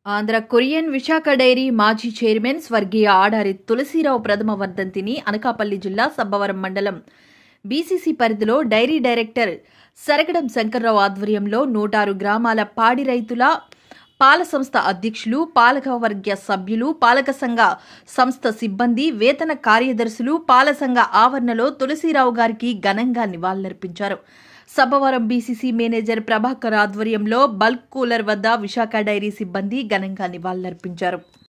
Andhra Korean Visakha dairy మాజీ chairman స్వర్గీయ ఆడారి తులసీరావు ప్రథమ వర్ధంతిని అనకాపల్లి జిల్లా సబ్బవరం మండలం బీసీసీ పరిధిలో డైరీ డైరెక్టర్ సరగడం శంకర్రావు ఆధ్వర్యంలో నూటారు గ్రామాల పాడి రైతుల పాల సంస్థ అధ్యక్షులు పాలకవర్గ సభ్యులు పాలక సంఘ సంస్థ సిబ్బంది వేతన కార్యదర్శులు పాల సంఘ ఆవరణలో తులసీరావు గారికి ఘనంగా నివాళులర్పించారు సభవరం బీసీసీ మేనేజర్ ప్రభాకర్ ఆధ్వర్యంలో బల్క్ కూలర్ వద్ద విశాఖ డైరీ సిబ్బంది ఘనంగా నివాళులర్పించారు